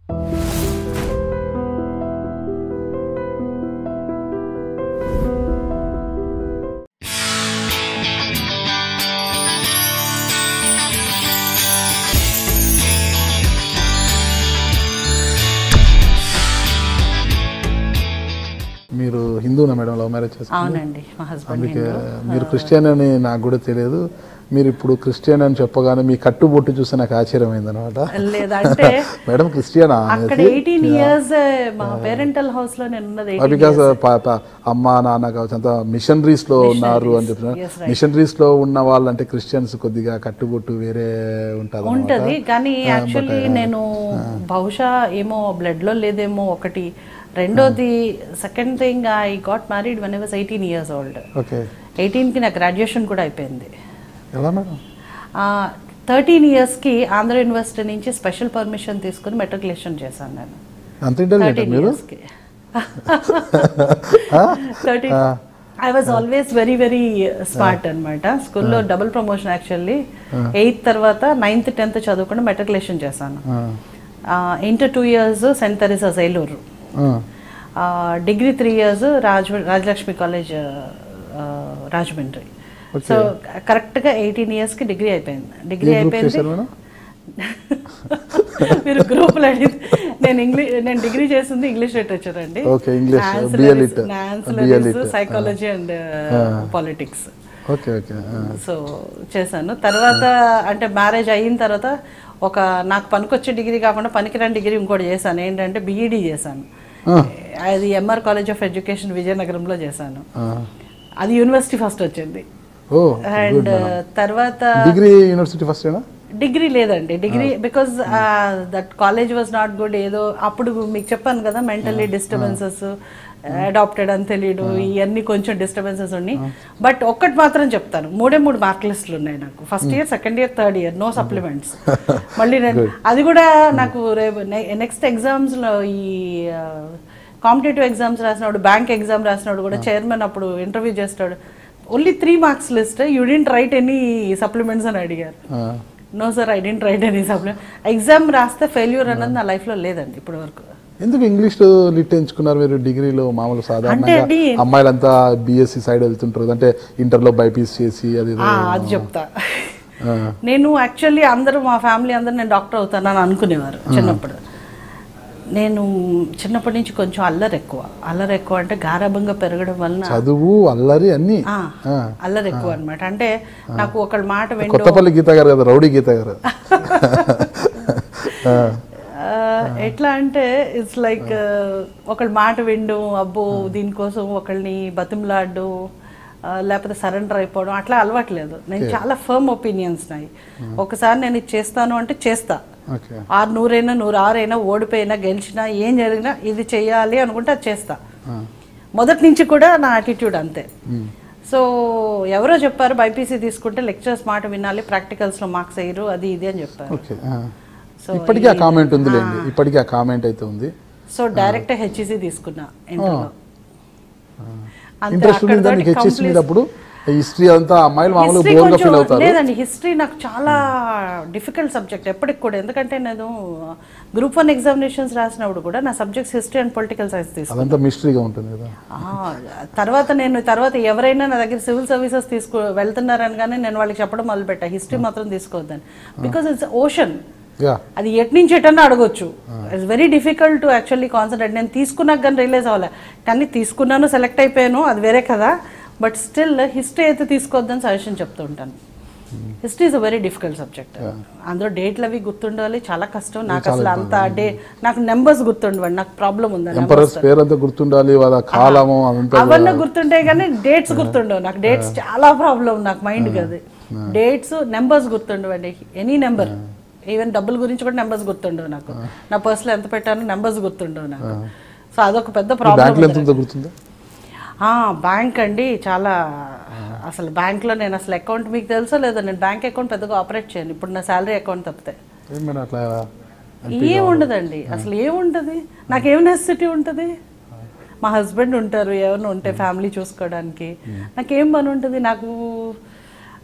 మీరు హిందూనా madam love marriage చేస్తారు అవునండి మా హస్బెండ్ అందుకే మీరు క్రిస్టియన్ అని నాకు కూడా తెలియదు మీరు ఇప్పుడు క్రిస్టియన్ అని చెప్పగానే మీ కట్టుబొట్టు చూస్తే నాకు ఆశ్చర్యమైంది అనమాట లేదంటే మేడం క్రిస్టియనా అక్కడ ఎయిటీన్ ఇయర్స్ మా పేరెంటల్ హౌస్ లో నేను ఉన్నది 18 బికాస్ అమ్మ నాన్న కావచ్చు అంతా మిషనరీస్ లో ఉన్నారు అని చెప్తున్నారు yes, మిషనరీస్ లో ఉన్న వాళ్ళంటే క్రిస్టియన్స్ కొద్దిగా కట్టుబొట్టు వేరే ఉంటుంది ఉంటది కానీ యాక్చువల్లీ నేను బహుశా ఏమో బ్లడ్ లో లేదేమో ఒకటి రెండోది second thing I got married one was eighteen years old okay ఎయిటీన్కి నా గ్రాడ్యుయేషన్ కూడా అయిపోయింది ఎలా మేడం థర్టీన్ ఇయర్స్కి ఆంధ్ర యూనివర్సిటీ నుంచి స్పెషల్ పర్మిషన్ తీసుకుని మెట్రికులేషన్ చేశాను నేను అంత ఇంటెలిజెంట్ థర్టీన్ మీరు ఇయర్స్కి thirteen I was always very very smart అనమాట స్కూల్లో డబుల్ ప్రమోషన్ యాక్చువల్లీ ఎయిత్ తర్వాత నైన్త్ టెన్త్ చదువుకుని మెట్రికులేషన్ చేశాను inter two years saint Teresa Eluru degree three years Raj Rajalakshmi college Rajahmundry so కరెక్ట్గా ఎయిటీన్ ఇయర్స్కి డిగ్రీ అయిపోయింది డిగ్రీ అయిపోయింది చేశారు మేడం మీరు గ్రూప్లో అడిగితే నేను ఇంగ్లీష్ నేను డిగ్రీ చేసింది ఇంగ్లీష్ లిటరేచర్ అండి Okay, English, BA Lit. BA Lit. Psychology and politics okay okay so చేశాను తర్వాత అంటే మ్యారేజ్ అయిన తర్వాత ఒక నాకు పనికొచ్చే డిగ్రీ కాకుండా పనికిరాని డిగ్రీ ఇంకోటి చేశాను ఏంటంటే బీఈడీ చేశాను అది ఎంఆర్ కాలేజ్ ఆఫ్ ఎడ్యుకేషన్ విజయనగరంలో చేశాను అది యూనివర్సిటీ ఫస్ట్ వచ్చింది ఓ అండ్ తర్వాత డిగ్రీ యూనివర్సిటీ ఫస్ట్ ఏనా డిగ్రీ లేదండి degree because that college was not good ఏదో అప్పుడు మీకు చెప్పాను కదా మెంటల్లీ డిస్టర్బెన్సెస్ అడాప్టెడ్ అని తెలియదు ఇవన్నీ కొంచెం డిస్టర్బెన్సెస్ ఉన్నాయి బట్ ఒక్కటి మాత్రం చెప్తాను మూడే మూడు మార్క్ లిస్టులు ఉన్నాయి నాకు first year second year third year no supplements మళ్ళీ నేను అది కూడా నాకు రేపు నెక్స్ట్ ఎగ్జామ్స్లో ఈ కాంపిటేటివ్ ఎగ్జామ్స్ రాసినప్పుడు బ్యాంక్ ఎగ్జామ్ రాసినప్పుడు కూడా చైర్మన్ అప్పుడు ఇంటర్వ్యూ చేస్తాడు only three marks list you didn't write any supplements అని అడిగారు no sir I didn't write any supplement exam రాస్తే ఫెయిల్యూర్ అన్నది నా లైఫ్లో లేదండి ఇప్పటి వరకు ఎందుకు ఇంగ్లీష్ లిట్ ఎంచుకున్నారు మీరు డిగ్రీలో మామూలు అంటే సాధారణంగా అండి అమ్మాయిలంతా బీఎస్సీ సైడ్ వెళ్తుంటారు కదా. అంటే ఇంటర్లో బైపీసీ చేసి అది ఇది. ఆ, అది చెప్తా ఆ, నేను యాక్చువల్లీ అందరూ మా ఫ్యామిలీ అందరూ నేను డాక్టర్ అవుతానని అనుకునేవారు చిన్నప్పుడు నేను చిన్నప్పటి నుంచి కొంచెం అల్లరి ఎక్కువ అల్లరి ఎక్కువ అంటే గారాభంగా పెరగడం వలన చదువు అల్లరి అన్ని ఆ, ఆ. అల్లరి ఎక్కువ అనమాట అంటే నాకు ఒకళ్ళ మాట వెంట కొత్తపల్లి గీత గారు కదా రౌడీ గీత గారు ఆ, ఆ, ఎట్లా అంటే ఇట్స్ లైక్ ఒకళ్ళ మాట విండు అబ్బో దీనికోసం ఒకళ్ళని బతిమలాడు ఆ, లేకపోతే సరెండర్ అయిపోవడం అట్లా అలవాట్లేదు నేను చాలా ఫర్మ్ ఒపీనియన్స్ నాయి ఒకసారి నేను ఇది చేస్తాను అంటే చేస్తా ఓకే ఆరు నూరైనా నూరు ఆరైనా ఓడిపోయినా గెలిచినా ఏం జరిగినా ఇది చేయాలి అనుకుంటే అది చేస్తా ఆ, మొదటి నుంచి కూడా నా యాటిట్యూడ్ అంతే సో ఎవరో చెప్పారు బైపీసీ తీసుకుంటే లెక్చర్స్ మాట వినాలి ప్రాక్టికల్స్లో మార్క్స్ వేయరు అది ఇది అని చెప్పారు ఓకే ఆ. సో ఇప్పటికీ ఆ కామెంట్ ఉందిలేండి ఇప్పటికీ ఆ కామెంట్ అయితే ఉంది సో డైరెక్ట్ హెచ్ఈసి తీసుకున్నా ఇంటర్లో అంతే ఇంట్రెస్ట్ ఉంది అక్కడితోటి దానికి హెచ్ఎస్ complete- మీద అప్పుడు హిస్టరీ అంతా అమ్మాయిలు మామూలుగా History బోర్గా కొంచెం- ఫీల్ అవుతారు లేదండి హిస్టరీ నాకు చాలా డిఫికల్ట్ సబ్జెక్ట్ ఎప్పటికి కూడా ఎందుకంటే నేను గ్రూప్ వన్ ఎగ్జామినేషన్స్ రాసినప్పుడు కూడా నా subjects history and political science తీసుకున్నాను అదంతా మిస్టరీగా ఉంటుంది కదా ఆ, తర్వాత నేను తర్వాత ఎవరైనా నా దగ్గర సివిల్ సర్వీసెస్ తీసుకు వెళ్తున్నారని కానీ నేను వాళ్ళకి చెప్పడం మొదలుపెట్టా హిస్టరీ మాత్రం తీసుకోవద్దని బికాస్ ఇట్స్ ఓషన్ యా అది ఎటు నుంచి ఎటన్నా అడగొచ్చు it's very difficult to actually concentrate నేను తీసుకున్నాక కానీ రియలైజ్ అవ్వాలి కానీ తీసుకున్నాను సెలెక్ట్ అయిపోయాను అది వేరే కదా బట్ స్టిల్ హిస్టరీ అయితే తీసుకోవద్దని సజెషన్ చెప్తూ ఉంటాను history is a very difficult subject అందులో డేట్లు అవి గుర్తుండాలి చాలా కష్టం నాకు అసలు అంత డే నాకు నెంబర్స్ గుర్తుండవండి నాకు ప్రాబ్లం ఉంది ఎంపరర్స్ పేరు అంతా గుర్తుండాలి వాళ్ళ కాలము అదంతా అవన్నీ గుర్తుంటాయి కానీ డేట్స్ గుర్తుండవు నాకు డేట్స్ చాలా ప్రాబ్లం నాకు మైండ్ అది డేట్స్ నెంబర్స్ గుర్తుండవండి ఎనీ నెంబర్ ఈవెన్ డబ్బుల గురించి కూడా నెంబర్స్ గుర్తుండవు నాకు నా పర్సులో ఎంత పెట్టానో నెంబర్స్ గుర్తుండవు నాకు సో అదొక పెద్ద బ్యాంకులో ప్రాబ్లం ఎంత ఉందో గుర్తుందా బ్యాంక్ అండి చాలా అసలు బ్యాంక్లో నేను అసలు అకౌంట్ మీకు తెలుసో లేదో నేను బ్యాంక్ అకౌంట్ పెద్దగా ఆపరేట్ చేయను ఇప్పుడు నా శాలరీ అకౌంట్ తప్పితే ఏం మేడం అట్లా ఏం ఉండదండి అసలు ఏముంటది నాకేం నెసెసిటీ ఉంటుంది మా హస్బెండ్ ఉంటారు ఎవరిని ఉంటే ఫ్యామిలీ చూసుకోవడానికి నాకేం పని ఉంటుంది నాకు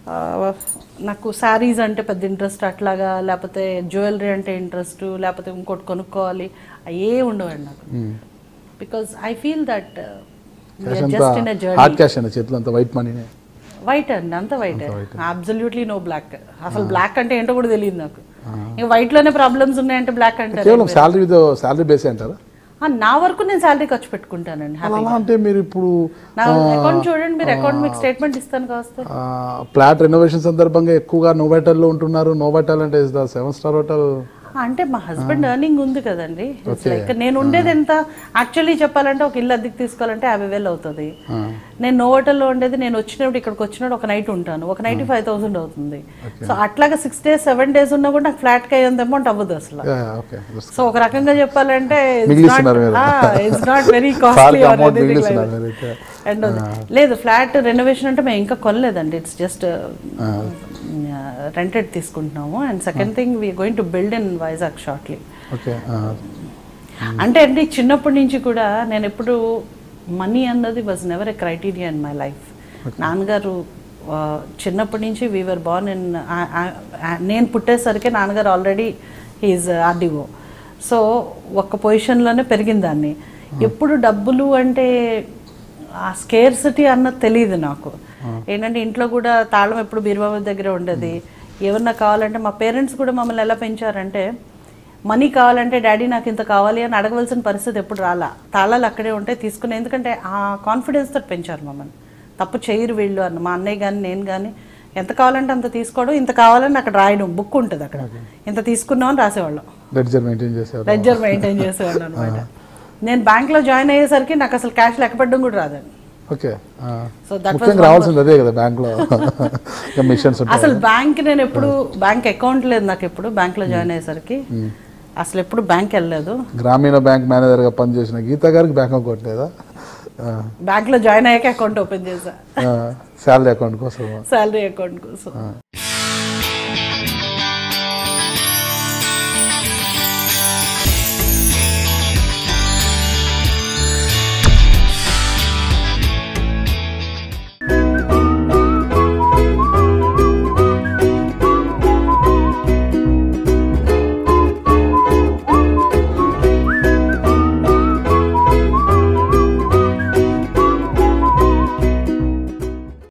నాకు శారీస్ అంటే పెద్ద ఇంట్రెస్ట్ అట్లాగా లేకపోతే జ్యువెలరీ అంటే ఇంట్రెస్ట్ లేకపోతే ఇంకోటి కొనుక్కోవాలి అయ్యే ఉండవండి నాకు because I feel that cash అంతా just in a journey hard cash అండి చేతులు అంతా వైట్ మనీనే వైట్ అండి అంత వైట్ అబ్సల్యూట్లీ నో బ్లాక్ అసలు బ్లాక్ అంటే ఏంటో కూడా తెలియదు నాకు ఇంకా వైట్ లోనే ప్రాబ్లమ్స్ ఉన్నాయంటే బ్లాక్ అంటారు కేవలం శాలరీ శాలరీ బేస్ అంటారా ఆ, నా వరకు నేను శాలరీ ఖర్చు పెట్టుకుంటానండి అలా అంటే మీరు ఇప్పుడు నా అకౌంట్ చూడండి మీరు అకౌంట్ మీకు స్టేట్మెంట్ ఇస్తాను కాస్త ఆ, ఫ్లాట్ రెనోవేషన్ సందర్భంగా ఎక్కువగా నోవాటల్లో ఉంటున్నారు నోవాటల్ అంటే is the seven star hotel ఆ, అంటే మా హస్బెండ్ ఎర్నింగ్ ఉంది కదండి లైక్ నేను ఉండేది ఎంత యాక్చువల్లీ చెప్పాలంటే ఒక ఇల్లు అద్దెకి తీసుకోవాలంటే యాభై వేలు అవుతుంది నేను నోవటల్లో ఉండేది నేను వచ్చినప్పుడు ఇక్కడికి వచ్చినప్పుడు ఒక నైట్ ఉంటాను ఒక నైట్ ఫైవ్ థౌసండ్ అవుతుంది సో అట్లాగా సిక్స్ డేస్ సెవెన్ డేస్ ఉన్నా కూడా నాకు ఫ్లాట్కి అయ్యేంత అమౌంట్ అవ్వదు అసలు ఓకే సో ఒక రకంగా చెప్పాలంటే మిగిలిస్తున్నారు మీరు. ఇట్స్ నాట్ వెరీ సార్కి కాస్ట్లీ అమౌంట్ మిగిలిస్తున్నారు మీరైతే అండ్ లేదు ఫ్లాట్ రెనోవేషన్ అంటే మేము ఇంకా కొనలేదండి ఇట్స్ జస్ట్ రెంటెడ్ తీసుకుంటున్నాము and second thing we going to build in Vizag shortly okay అంటే అండి చిన్నప్పటి నుంచి కూడా నేను ఎప్పుడు మనీ అన్నది was never a criteria in my life నాన్నగారు ఆ, చిన్నప్పటి నుంచి వీఆర్ బార్న్ ఇన్ నేను పుట్టేసరికి నాన్నగారు ఆల్రెడీ హీఈస్ ఆర్డిఓ సో ఒక్క పొజిషన్లోనే పెరిగిన దాన్ని ఎప్పుడు డబ్బులు అంటే ఆ స్కేర్సిటీ అన్నది తెలియదు నాకు ఏంటంటే ఇంట్లో కూడా తాళం ఎప్పుడు బీరువాబు దగ్గర ఉండేది ఏమన్నా కావాలంటే మా పేరెంట్స్ కూడా మమ్మల్ని ఎలా పెంచారంటే మనీ కావాలంటే డాడీ నాకు ఇంత కావాలి అని అడగవలసిన పరిస్థితి ఎప్పుడు రాలా తాళాలు అక్కడే ఉంటే తీసుకుని ఎందుకంటే ఆ కాన్ఫిడెన్స్ తోటి పెంచారు మమ్మల్ని తప్పు చేయరు వీళ్ళు అన్న మా అన్నయ్య కానీ నేను కానీ ఎంత కావాలంటే అంత తీసుకోవడం ఇంత కావాలని అక్కడ రాయడం బుక్ ఉంటుంది అక్కడ ఇంత తీసుకున్నాం అని రాసేవాళ్ళం లెడ్జర్ మెయింటైన్ చేసేవారు లెడ్జర్ మెయింటైన్ చేసేవాళ్ళం అనమాట నేను బ్యాంక్లో జాయిన్ అయ్యేసరికి నాకు అసలు క్యాష్ లెక్క పెట్టడం కూడా రాదండి ఓకే సో దట్ ముఖ్యంగా రావాల్సింది అదే కదా బ్యాంక్లో మిషన్స్ ఉంటాయి అసలు బ్యాంక్ నేను ఎప్పుడు బ్యాంక్ అకౌంట్ లేదు నాకు ఎప్పుడు బ్యాంక్లో జాయిన్ అయ్యేసరికి అసలు ఎప్పుడు బ్యాంక్ వెళ్ళలేదు గ్రామీణ బ్యాంక్ మేనేజర్గా పనిచేసిన గీత గారికి బ్యాంక్ అకౌంట్ లేదా బ్యాంక్లో జాయిన్ అయ్యాక అకౌంట్ ఓపెన్ చేశా శాలరీ అకౌంట్ కోసం శాలరీ అకౌంట్ కోసం